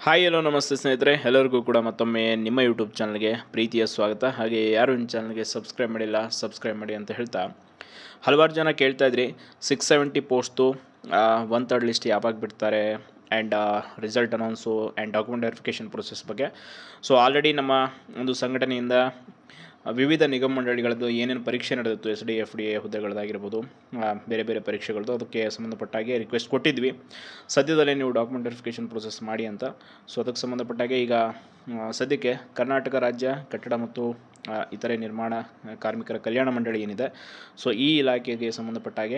hi hello ನಮಸ್ತೆ ಸ್ನೇಹಿತರೆ ಎಲ್ಲರಿಗೂ ಕೂಡ ಮತ್ತೊಮ್ಮೆ ನಿಮ್ಮ ಯೂಟ್ಯೂಬ್ ಚಾನಲ್ಗೆ ಪ್ರೀತಿಯ ಸ್ವಾಗತ ಹಾಗೆ ಯಾರು ಈ ಚಾನಲ್ಗೆ ಸಬ್ಸ್ಕ್ರೈಬ್ ಮಾಡಿಲ್ಲ ಸಬ್ಸ್ಕ್ರೈಬ್ ಮಾಡಿ ಅಂತ ಹೇಳ್ತಾ ಹಲವಾರು ಜನ ಕೇಳ್ತಾ ಇದ್ರಿ six seventy post one third list ಯಾವಾಗ ಬಿಡ್ತಾರೆ and result announce and document verification process ಬಗ್ಗೆ ಸೊ ಆಲ್ರೆಡಿ ನಮ್ಮ ಒಂದು ಸಂಘಟನೆಯಿಂದ ವಿವಿಧ ನಿಗಮ ಮಂಡಳಿಗಳದ್ದು ಏನೇನು ಪರೀಕ್ಷೆ ನಡೆದಿತ್ತು S D F D A ಹುದ್ದೆಗಳದ್ದಾಗಿರ್ಬೋದು ಆ, ಬೇರೆ ಬೇರೆ ಪರೀಕ್ಷೆಗಳದ್ದು ಅದಕ್ಕೆ ಸಂಬಂಧಪಟ್ಟಾಗೆ ರಿಕ್ವೆಸ್ಟ್ ಕೊಟ್ಟಿದ್ವಿ ಸದ್ಯದಲ್ಲೇ ನೀವು ಡಾಕ್ಯುಮೆಂಟ್ ವೆರಿಫಿಕೇಷನ್ ಪ್ರೊಸೆಸ್ ಮಾಡಿ ಅಂತ ಸೊ ಅದಕ್ಕೆ ಸಂಬಂಧಪಟ್ಟಾಗೆ ಈಗ ಆ, ಸದ್ಯಕ್ಕೆ ಕರ್ನಾಟಕ ರಾಜ್ಯ ಕಟ್ಟಡ ಮತ್ತು ಆ, ಇತರೆ ನಿರ್ಮಾಣ ಆ, ಕಾರ್ಮಿಕರ ಕಲ್ಯಾಣ ಮಂಡಳಿ ಏನಿದೆ ಸೊ ಈ ಇಲಾಖೆಗೆ ಸಂಬಂಧಪಟ್ಟಾಗೆ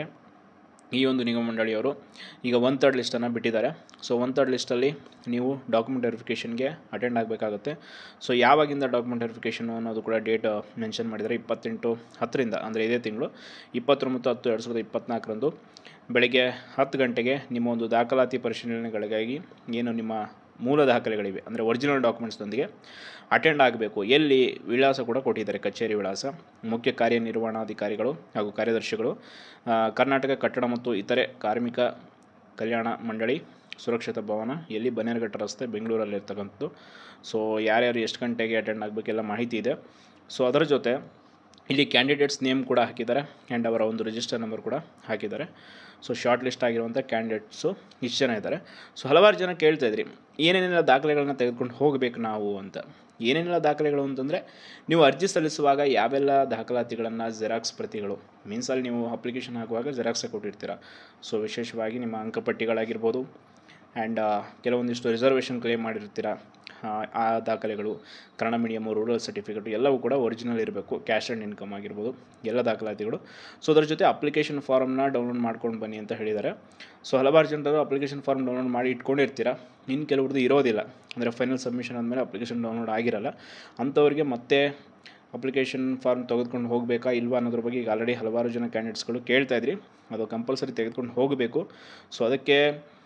ಈ ಒಂದು ನಿಗಮ ಮಂಡಳಿಯವರು ಈಗ ಒನ್ ತರ್ಡ್ ಲಿಸ್ಟನ್ನು ಬಿಟ್ಟಿದ್ದಾರೆ ಸೊ ಒನ್ ತರ್ಡ್ ಲಿಸ್ಟಲ್ಲಿ ನೀವು ಡಾಕ್ಯುಮೆಂಟ್ ವೆರಿಫಿಕೇಷನ್ಗೆ ಅಟೆಂಡ್ ಆಗಬೇಕಾಗುತ್ತೆ ಸೊ ಯಾವಾಗಿಂದ ಡಾಕ್ಯುಮೆಂಟ್ ವೆರಿಫಿಕೇಷನ್ ಅನ್ನೋದು ಕೂಡ ಡೇಟ್ ಮೆನ್ಷನ್ ಮಾಡಿದ್ದಾರೆ ಇಪ್ಪತ್ತೆಂಟು ಹತ್ತರಿಂದ ಅಂದರೆ ಇದೇ ತಿಂಗಳು ಇಪ್ಪತ್ತೊಂಬತ್ತು ಹತ್ತು ಎರಡು ಸಾವಿರದ ಇಪ್ಪತ್ತ್ನಾಲ್ಕರಂದು ಬೆಳಗ್ಗೆ ಹತ್ತು ಗಂಟೆಗೆ ನಿಮ್ಮ ಒಂದು ದಾಖಲಾತಿ ಪರಿಶೀಲನೆಗಳಿಗಾಗಿ ಏನು ನಿಮ್ಮ ಮೂಲ ದಾಖಲೆಗಳಿವೆ ಅಂದರೆ ಒರಿಜಿನಲ್ ಡಾಕ್ಯುಮೆಂಟ್ಸ್ನೊಂದಿಗೆ ಅಟೆಂಡ್ ಆಗಬೇಕು ಎಲ್ಲಿ ವಿಳಾಸ ಕೂಡ ಕೊಟ್ಟಿದ್ದಾರೆ ಕಚೇರಿ ವಿಳಾಸ ಮುಖ್ಯ ಕಾರ್ಯನಿರ್ವಹಣಾಧಿಕಾರಿಗಳು ಹಾಗೂ ಕಾರ್ಯದರ್ಶಿಗಳು ಆ, ಕರ್ನಾಟಕ ಕಟ್ಟಡ ಮತ್ತು ಇತರೆ ಕಾರ್ಮಿಕ ಕಲ್ಯಾಣ ಮಂಡಳಿ ಸುರಕ್ಷಿತ ಭವನ ಎಲ್ಲಿ ಬನ್ನೇರುಘಟ್ಟ ರಸ್ತೆ ಬೆಂಗಳೂರಲ್ಲಿರ್ತಕ್ಕಂಥದ್ದು ಸೊ ಯಾರ್ಯಾರು ಎಷ್ಟು ಗಂಟೆಗೆ ಅಟೆಂಡ್ ಆಗಬೇಕೆಲ್ಲ ಮಾಹಿತಿ ಇದೆ ಸೊ ಅದರ ಜೊತೆ ಇಲ್ಲಿ ಕ್ಯಾಂಡಿಡೇಟ್ಸ್ ನೇಮ್ ಕೂಡ ಹಾಕಿದ್ದಾರೆ ಆ್ಯಂಡ್ ಅವರ ಒಂದು ರಿಜಿಸ್ಟರ್ ನಂಬರ್ ಕೂಡ ಹಾಕಿದ್ದಾರೆ ಸೊ ಶಾರ್ಟ್ ಲಿಸ್ಟ್ ಆಗಿರುವಂಥ ಕ್ಯಾಂಡಿಡೇಟ್ಸು ಇಷ್ಟು ಜನ ಇದ್ದಾರೆ ಸೊ ಹಲವಾರು ಜನ ಕೇಳ್ತಾ ಇದ್ರಿ ಏನೇನೆಲ್ಲ ದಾಖಲೆಗಳನ್ನ ತೆಗೆದುಕೊಂಡು ಹೋಗಬೇಕು ನಾವು ಅಂತ ಏನೇನೆಲ್ಲ ದಾಖಲೆಗಳು ಅಂತಂದರೆ ನೀವು ಅರ್ಜಿ ಸಲ್ಲಿಸುವಾಗ ಯಾವೆಲ್ಲ ದಾಖಲಾತಿಗಳನ್ನು ಜೆರಾಕ್ಸ್ ಪ್ರತಿಗಳು ಮೀನ್ಸ್ ಅಲ್ಲಿ ನೀವು ಅಪ್ಲಿಕೇಶನ್ ಹಾಕುವಾಗ ಜೆರಾಕ್ಸೇ ಕೊಟ್ಟಿರ್ತೀರ ಸೊ ವಿಶೇಷವಾಗಿ ನಿಮ್ಮ ಅಂಕಪಟ್ಟಿಗಳಾಗಿರ್ಬೋದು ಆ್ಯಂಡ್ ಕೆಲವೊಂದಿಷ್ಟು ರಿಸರ್ವೇಷನ್ ಕ್ಲೇಮ್ ಮಾಡಿರ್ತೀರ ಆ, ಆ ದಾಖಲೆಗಳು ಕನ್ನಡ ಮೀಡಿಯಮು ರೂರಲ್ ಸರ್ಟಿಫಿಕೇಟು ಎಲ್ಲವೂ ಕೂಡ ಒರಿಜಿನಲ್ ಇರಬೇಕು ಕ್ಯಾಶ್ ಆ್ಯಂಡ್ ಇನ್ಕಮ್ ಆಗಿರ್ಬೋದು ಎಲ್ಲ ದಾಖಲಾತಿಗಳು ಸೊ ಅದರ ಜೊತೆ ಅಪ್ಲಿಕೇಶನ್ ಫಾರ್ಮ್ನ ಡೌನ್ಲೋಡ್ ಮಾಡ್ಕೊಂಡು ಬನ್ನಿ ಅಂತ ಹೇಳಿದ್ದಾರೆ ಸೊ ಹಲವಾರು ಜನರು ಅಪ್ಲಿಕೇಶನ್ ಫಾರ್ಮ್ ಡೌನ್ಲೋಡ್ ಮಾಡಿ ಇಟ್ಕೊಂಡಿರ್ತೀರ ಇನ್ನು ಕೆಲವ್ರದ್ದು ಇರೋದಿಲ್ಲ ಅಂದರೆ ಫೈನಲ್ ಸಬ್ಮಿಷನ್ ಆದಮೇಲೆ ಅಪ್ಲಿಕೇಶನ್ ಡೌನ್ಲೋಡ್ ಆಗಿರಲ್ಲ ಅಂಥವ್ರಿಗೆ ಮತ್ತೆ ಅಪ್ಲಿಕೇಶನ್ ಫಾರ್ಮ್ ತೆಗೆದುಕೊಂಡು ಹೋಗಬೇಕಾ ಇಲ್ವಾ ಅನ್ನೋದ್ರ ಬಗ್ಗೆ ಈಗ ಆಲ್ರೆಡಿ ಹಲವಾರು ಜನ ಕ್ಯಾಂಡಿಡೇಟ್ಸ್ಗಳು ಕೇಳ್ತಾ ಇದ್ರಿ ಅದು ಕಂಪಲ್ಸರಿ ತೆಗೆದುಕೊಂಡು ಹೋಗಬೇಕು ಸೊ ಅದಕ್ಕೆ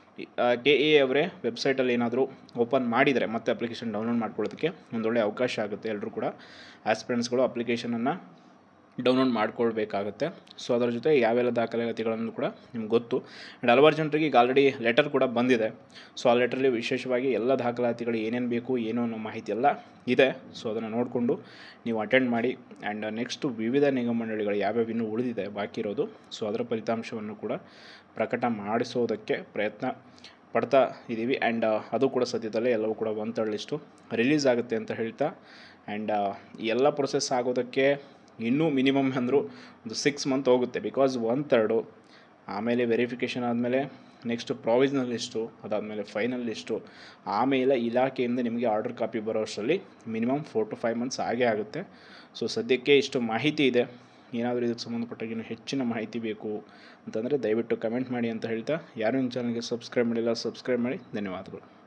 ಕೆ ಎ ಅವರೇ ವೆಬ್ಸೈಟಲ್ಲಿ ಏನಾದರೂ ಓಪನ್ ಮಾಡಿದರೆ ಮತ್ತೆ ಅಪ್ಲಿಕೇಶನ್ ಡೌನ್ಲೋಡ್ ಮಾಡ್ಕೊಳ್ಳೋದಕ್ಕೆ ಒಂದೊಳ್ಳೆ ಅವಕಾಶ ಆಗುತ್ತೆ ಎಲ್ಲರೂ ಕೂಡ ಆಸ್ಪಿರೆಂಟ್ಸ್ಗಳು ಅಪ್ಲಿಕೇಶನನ್ನು ಡೌನ್ಲೋಡ್ ಮಾಡ್ಕೊಳ್ಬೇಕಾಗುತ್ತೆ ಸೊ ಅದರ ಜೊತೆ ಯಾವೆಲ್ಲ ದಾಖಲಾತಿಗಳನ್ನು ಕೂಡ ನಿಮ್ಗೆ ಗೊತ್ತು ಆ್ಯಂಡ್ ಹಲವಾರು ಜನರಿಗೆ ಈಗ ಆಲ್ರೆಡಿ ಲೆಟರ್ ಕೂಡ ಬಂದಿದೆ ಸೊ ಆ ಲೆಟ್ರಲ್ಲಿ ವಿಶೇಷವಾಗಿ ಎಲ್ಲ ದಾಖಲಾತಿಗಳು ಏನೇನು ಬೇಕು ಏನು ಅನ್ನೋ ಮಾಹಿತಿ ಎಲ್ಲ ಇದೆ ಸೊ ಅದನ್ನು ನೋಡಿಕೊಂಡು ನೀವು ಅಟೆಂಡ್ ಮಾಡಿ ಆ್ಯಂಡ್ ನೆಕ್ಸ್ಟ್ ವಿವಿಧ ನಿಗಮ ಮಂಡಳಿಗಳು ಯಾವ್ಯಾವ ಇನ್ನೂ ಉಳಿದಿದೆ ಬಾಕಿ ಇರೋದು ಸೊ ಅದರ ಫಲಿತಾಂಶವನ್ನು ಕೂಡ ಪ್ರಕಟ ಮಾಡಿಸೋದಕ್ಕೆ ಪ್ರಯತ್ನ ಪಡ್ತಾ ಇದ್ದೀವಿ ಆ್ಯಂಡ್ ಅದು ಕೂಡ ಸದ್ಯದಲ್ಲೇ ಎಲ್ಲವೂ ಕೂಡ ಒನ್ ತರ್ಡ್ ಲಿಸ್ಟು ರಿಲೀಸ್ ಆಗುತ್ತೆ ಅಂತ ಹೇಳ್ತಾ ಆ್ಯಂಡ್ ಎಲ್ಲ ಪ್ರೊಸೆಸ್ ಆಗೋದಕ್ಕೆ ಇನ್ನೂ ಮಿನಿಮಮ್ ಅಂದರೂ ಒಂದು ಸಿಕ್ಸ್ ಮಂತ್ ಹೋಗುತ್ತೆ ಬಿಕಾಸ್ ಒನ್ ತರ್ಡು ಆಮೇಲೆ ವೆರಿಫಿಕೇಷನ್ ಆದಮೇಲೆ ನೆಕ್ಸ್ಟ್ ಪ್ರಾವಿಸ್ನಲ್ ಲಿಸ್ಟು ಅದಾದಮೇಲೆ ಫೈನಲ್ ಲಿಸ್ಟು ಆಮೇಲೆ ಇಲಾಖೆಯಿಂದ ನಿಮಗೆ ಆರ್ಡರ್ ಕಾಪಿ ಬರೋ ಅಷ್ಟರಲ್ಲಿ minimum four to five months ಆಗೇ ಆಗುತ್ತೆ ಸೊ ಸದ್ಯಕ್ಕೆ ಇಷ್ಟು ಮಾಹಿತಿ ಇದೆ ಏನಾದರೂ ಇದಕ್ಕೆ ಸಂಬಂಧಪಟ್ಟಾಗ ಇನ್ನೂ ಹೆಚ್ಚಿನ ಮಾಹಿತಿ ಬೇಕು ಅಂತಂದರೆ ದಯವಿಟ್ಟು ಕಮೆಂಟ್ ಮಾಡಿ ಅಂತ ಹೇಳ್ತಾ ಯಾರು ನಿಮ್ಮ ಚಾನಲ್ಗೆ ಸಬ್ಸ್ಕ್ರೈಬ್ ಮಾಡಿಲ್ಲ ಸಬ್ಸ್ಕ್ರೈಬ್ ಮಾಡಿ ಧನ್ಯವಾದಗಳು